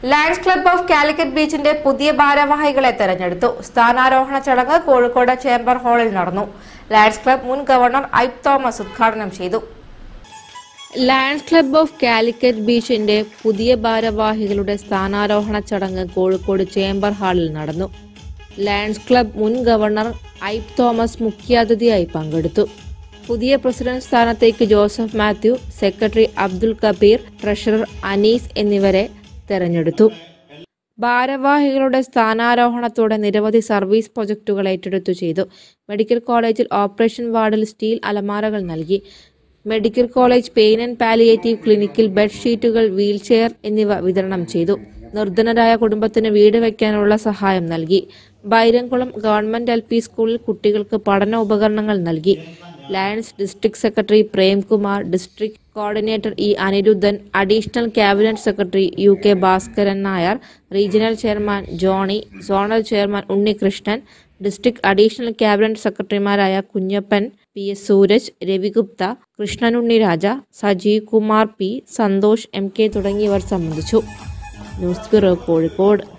lions club of Calicut ബീച്ചിന്റെ പുതിയ ഭാരവാഹികളെ തെരഞ്ഞെടുത്തു സ്ഥാനാരോഹണ ചടങ്ങ് കോഴിക്കോട് ചേംബർ ഹാളിൽ നടന്നു ലയൺസ് ക്ലബ്ബ് മുൻ ഗവർണർ ഐബ് തോമസ് ഉദ്ഘാടനം ചെയ്തു ലയൺസ് ക്ലബ്ബ് ഓഫ് കാലിക്കറ്റ് ബീച്ചിന്റെ പുതിയ ഭാരവാഹികളുടെ സ്ഥാനാരോഹണ ചടങ്ങ് കോഴിക്കോട് ചേംബർ ഹാളിൽ നടന്നു ലയൺസ് ക്ലബ്ബ് മുൻ ഗവർണർ ഐബ് തോമസ് മുഖ്യാതിഥിയായി പങ്കെടുത്തു പുതിയ പ്രസിഡന്റ് സ്ഥാനത്തേക്ക് ജോസഫ് മാത്യു സെക്രട്ടറി അബ്ദുൽ കബീർ ട്രഷറർ അനീസ് എന്നിവരെ തെരഞ്ഞെടുത്തു ഭാരവാഹികളുടെ സ്ഥാനാരോഹണത്തോടെ നിരവധി സർവീസ് പ്രൊജക്ടുകൾ ഏറ്റെടുത്തു ചെയ്തു മെഡിക്കൽ കോളേജിൽ ഓപ്പറേഷൻ വാർഡിൽ സ്റ്റീൽ അലമാരകൾ നൽകി medical college pain and palliative ക്ലിനിക്കിൽ ബെഡ്ഷീറ്റുകൾ വീൽചെയർ എന്നിവ വിതരണം ചെയ്തു നിർധനരായ കുടുംബത്തിന് വീട് വയ്ക്കാനുള്ള സഹായം നൽകി ബൈരംകുളം ഗവൺമെന്റ് എൽ പി സ്കൂളിൽ കുട്ടികൾക്ക് പഠന ഉപകരണങ്ങൾ നൽകി Lions district secretary Premkumar district coordinator E Aniruddhan additional cabinet secretary U K Bhaskaran Nair regional chairman Johny zonal chairman Unnikrishnan district additional cabinet സെക്രട്ടറിമാരായ Kunjappan P S Sooraj Ravigupta Krishnanunni Raja Sajeev Kumar P Santhosh M K തുടങ്ങിയവർ സംബന്ധിച്ചു ന്യൂസ് ബ്യൂറോ കോഴിക്കോട്